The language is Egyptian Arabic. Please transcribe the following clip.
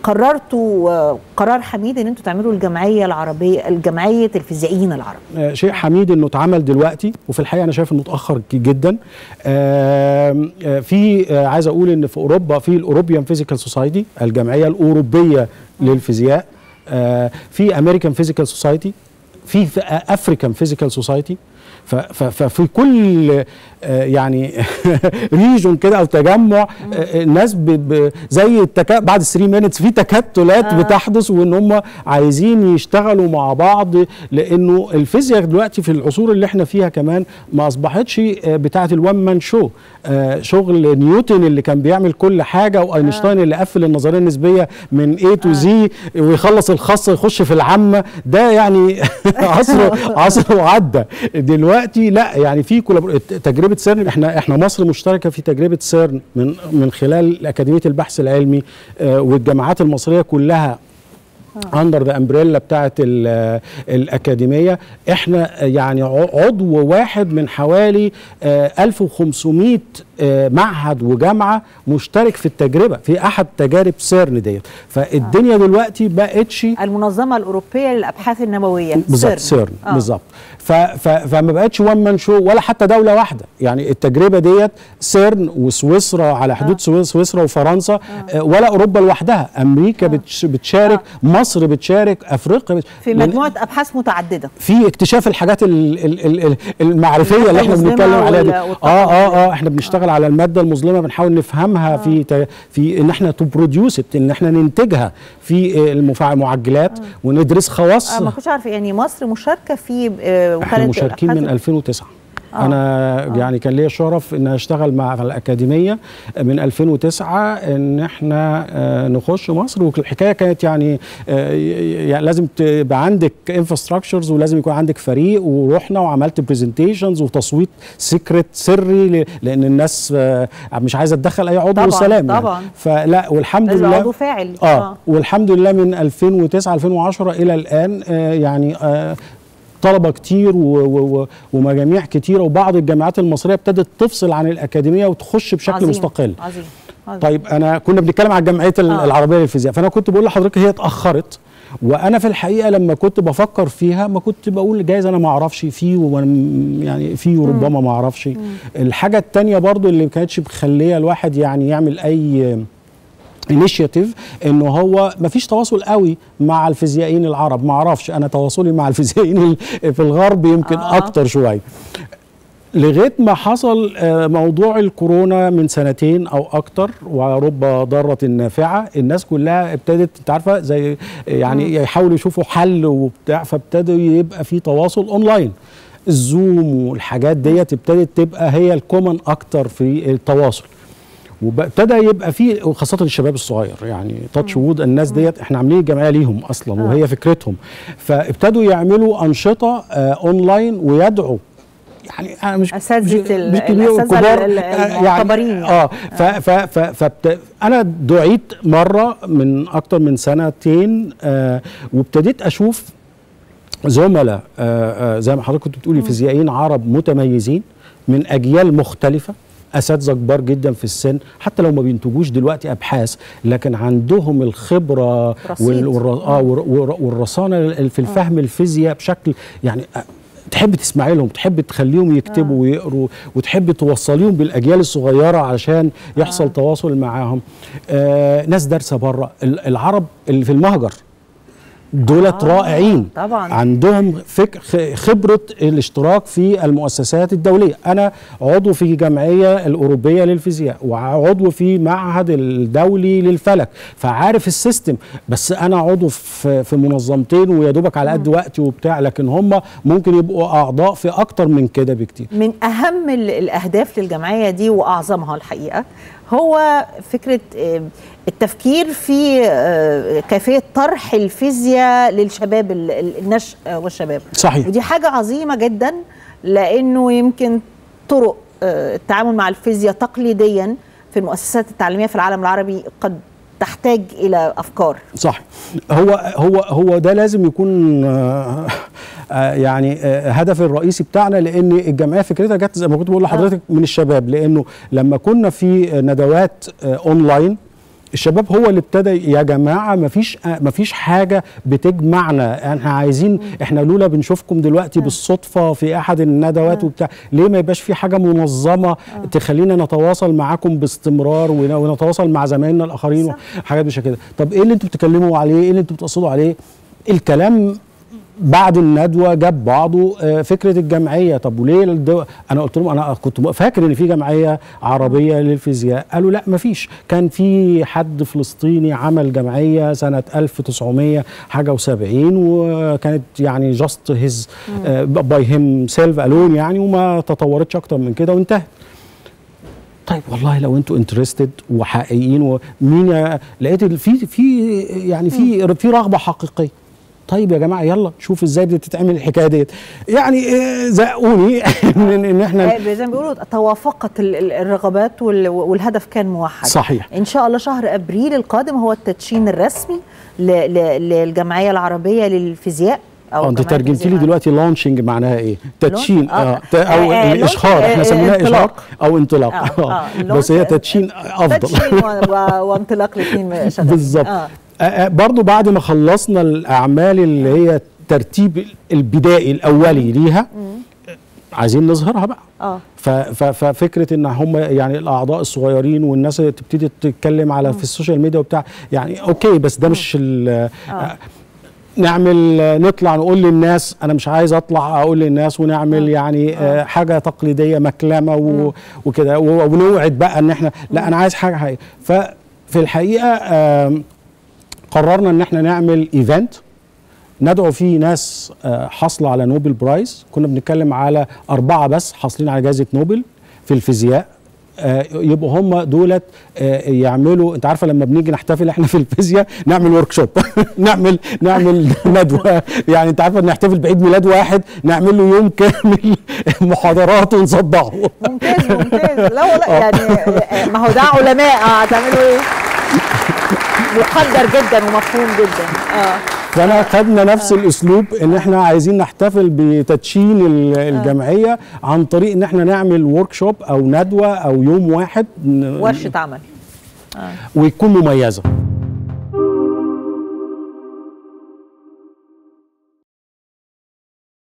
قررتوا آه، قرار حميد ان انتوا تعملوا الجمعيه العربيه الجمعيه الفيزيائيين العرب آه، شيء حميد انه اتعمل دلوقتي وفي الحقيقه انا شايف انه اتاخر ك- جدا آم، آه، في آه، عايز اقول ان في اوروبا في الاوروبيان فيزيكال سوسايتي الجمعيه الاوروبيه للفيزياء آه، في امريكان فيزيكال سوسايتي في افريكان فيزيكال سوسايتي ففي كل آه، يعني ريجون كده او تجمع آه، الناس ب- ب- زي التكا بعد 3 مينتس في تكتلات آه. بتحدث وان هم عايزين يشتغلوا مع بعض لانه الفيزياء دلوقتي في العصور اللي احنا فيها كمان ما اصبحتش آه، بتاعه الوان مان شو آه، شغل نيوتن اللي كان بيعمل كل حاجه واينشتاين اللي قفل النظريه النسبيه من A تو زي ويخلص الخاصه يخش في العامه ده يعني عصر عصر وعدى دلوقتي لا يعني في كولابور- تجربه سيرن احنا احنا مصر مشتركه في تجربه سيرن من من خلال اكاديميه البحث العلمي آه، والجامعات المصريه كلها اندر ذا امبريلا بتاعت ال- الاكاديميه احنا يعني ع- عضو واحد من حوالي آه، 1500 آه، معهد وجامعه مشترك في التجربه في احد تجارب سيرن ديت فالدنيا دلوقتي بقتش المنظمه الاوروبيه للابحاث النمويه بالظبط سيرن. سيرن آه. بالظبط ف- ف- فما بقتش وان مان شو ولا حتى دوله واحده يعني التجربه ديت سيرن وسويسرا على حدود سويس- سويسرا وفرنسا آه. ولا اوروبا لوحدها امريكا بتش- بتشارك مصر بتشارك افريقيا بت... في لأن مجموعه ابحاث متعدده في اكتشاف الحاجات ال- ال- ال- ال- المعرفيه اللي احنا المظلمة بنتكلم عليها دي وال- اه والطاقة اه اه احنا بنشتغل على الماده المظلمه بنحاول نفهمها في ت- في ان احنا تو بروديوس ان احنا ننتجها في آه، المفع- المعجلات وندرس آه خواصها ما كنتش عارفه يعني مصر مشاركه في آه، وكاله احنا مشاركين من الأبحاث 2009 آه. انا يعني كان ليا شرف ان اشتغل مع الاكاديميه من 2009 ان احنا آه، نخش مصر والحكايه كانت يعني آه، يعني لازم تبقى عندك انفراستراكشرز ولازم يكون عندك فريق ورحنا وعملت برزنتيشنز وتصويت سيكريت سري ل- لان الناس آه، مش عايزه تدخل اي عضو طبعاً، وسلام يعني. طبعاً. فلا والحمد لازم لله عضو فاعل اه والحمد لله من 2009 2010 الى الان آه يعني آه طلبه كتير و و و ومجاميع كتيره وبعض الجامعات المصريه ابتدت تفصل عن الاكاديميه وتخش بشكل عظيم. مستقل عظيم عظيم. طيب انا كنا بنتكلم على الجمعيه ال- آه. العربيه للفيزياء فانا كنت بقول لحضرتك هي اتاخرت وانا في الحقيقه لما كنت بفكر فيها ما كنت بقول جايز انا ما اعرفش فيه وانا م- يعني فيه وربما ما اعرفش الحاجه التانية برضو اللي ما كانتش مخليه الواحد يعني يعمل اي انيشيتيف انه هو ما فيش تواصل قوي مع الفيزيائيين العرب ما اعرفش انا تواصلي مع الفيزيائيين ال- في الغرب يمكن آه. آه. اكتر شويه لغايه ما حصل آه، موضوع الكورونا من سنتين او اكتر ورب ضاره نافعه الناس كلها ابتدت انت عارفه زي يعني يحاولوا يشوفوا حل وبتاع فابتدوا يبقى في تواصل اونلاين الزوم والحاجات ديت ابتدت تبقى هي الكومن اكتر في التواصل وابتدى يبقى في وخاصه الشباب الصغير يعني تاتش وود الناس ديت احنا عاملين الجمعيه ليهم اصلا وهي فكرتهم فابتدوا يعملوا انشطه آه اونلاين ويدعوا يعني انا مش أساتذة ال- مش كبير الأساتذة وكبار ال- آه، المعتبرين يعني. اه ف ف ف فبت... انا دعيت مره من اكتر من سنتين آه وابتديت اشوف زملاء آه آه زي ما حضرتك كنت بتقولي فيزيائيين عرب متميزين من اجيال مختلفه اساتذه كبار جدا في السن حتى لو ما بينتجوش دلوقتي ابحاث لكن عندهم الخبره رصيد. والر... آه والر- والر- والرصانه في الفهم الفيزياء بشكل يعني آه، تحب تسمعي لهم تحب تخليهم يكتبوا ويقروا وتحب توصليهم بالاجيال الصغيره عشان يحصل تواصل معاهم آه ناس دارسه بره العرب اللي في المهجر دولت آه، رائعين طبعاً. عندهم فك خ- خبره الاشتراك في المؤسسات الدوليه انا عضو في جمعيه الاوروبيه للفيزياء وعضو في معهد الدولي للفلك فعارف السيستم بس انا عضو في في منظمتين ويا دوبك على قد وقتي وبتاع لكن هم ممكن يبقوا اعضاء في اكتر من كده بكتير من اهم ال- الاهداف للجمعيه دي واعظمها الحقيقه هو فكره آه، التفكير في آه، كيفيه طرح الفيزياء للشباب ال- ال- النشء والشباب صحيح ودي حاجه عظيمه جدا لانه يمكن طرق آه، التعامل مع الفيزياء تقليديا في المؤسسات التعليميه في العالم العربي قد تحتاج الى افكار صح هو هو هو ده لازم يكون آه، آه، يعني آه، هدف الرئيسي بتاعنا لان الجمعيه فكرتها جت زي ما كنت بقول لحضرتك من الشباب لانه لما كنا في ندوات آه، اونلاين الشباب هو اللي ابتدى يا جماعه مفيش مفيش حاجه بتجمعنا احنا عايزين احنا لولا بنشوفكم دلوقتي بالصدفه في احد الندوات وبتاع ليه ما يبقاش في حاجه منظمه تخلينا نتواصل معاكم باستمرار ون- ونتواصل مع زمايلنا الاخرين صح. وحاجات مش كده طب ايه اللي انتوا بتتكلموا عليه ايه اللي انتوا بتقصدوا عليه الكلام بعد الندوه جاب بعضه آه، فكره الجمعيه طب وليه الدو... انا قلت لهم انا كنت فاكر ان في جمعيه عربيه للفيزياء قالوا لا ما فيش كان في حد فلسطيني عمل جمعيه سنه 1900 حاجه و70 وكانت يعني جاست هيز باي هيم سيلف الون يعني وما تطورتش اكتر من كده وانتهت طيب والله لو انتوا انترستد وحقيقيين ومين يا- لقيت ال- في في يعني في في رغبه حقيقيه طيب يا جماعه يلا نشوف ازاي بتتعمل الحكايه ديت يعني آه، زقوني ان إن احنا آه، زي ما بيقولوا توافقت ال- ال- الرغبات وال- والهدف كان موحد صحيح. ان شاء الله شهر ابريل القادم هو التدشين الرسمي ل- ل- للجمعيه العربيه للفيزياء اه انت جمعية ترجمتي لي الفيزياء. دلوقتي لانشنج معناها ايه؟ تدشين آه. اه ت- او آه، آه، الاشهار launch، احنا آه، سميناها اشهار انطلاق. او انطلاق آه، آه. آه، بس هي launch- تدشين افضل تدشين و- و- وانطلاق الاثنين شغالين بالظبط آه. آه. آه برضو بعد ما خلصنا الاعمال اللي هي الترتيب البدائي الاولي ليها عايزين نظهرها بقى اه ف- ف- ففكره ان هم يعني الاعضاء الصغيرين والناس اللي تبتدي تتكلم على في السوشيال ميديا وبتاع يعني اوكي بس ده مش ال- آه. نعمل نطلع نقول للناس انا مش عايز اطلع اقول للناس ونعمل يعني آه حاجه تقليديه مكلمه و- وكده و- ونوعد بقى ان احنا لا انا عايز حاجه حقيقيه ففي الحقيقه آم، قررنا ان احنا نعمل ايفنت ندعو فيه ناس آه، حاصله على نوبل برايز كنا بنتكلم على اربعه بس حاصلين على جائزه نوبل في الفيزياء آه، يبقوا هم دولت آه، يعملوا انت عارفه لما بنيجي نحتفل احنا في الفيزياء نعمل ورك شوب نعمل نعمل ندوه يعني انت عارفه نحتفل بعيد ميلاد واحد نعمل له يوم كامل محاضرات ونصدعه ممتاز ممتاز لا والله يعني آه، ما هو ده علماء اه هتعملوا ايه؟ مقدر جدا ومفهوم جدا اه فانا خدنا نفس الاسلوب ان احنا عايزين نحتفل بتدشين ال- الجمعيه عن طريق ان احنا نعمل ورك شوب او ندوه او يوم واحد ن- ورشه عمل ويكون مميزه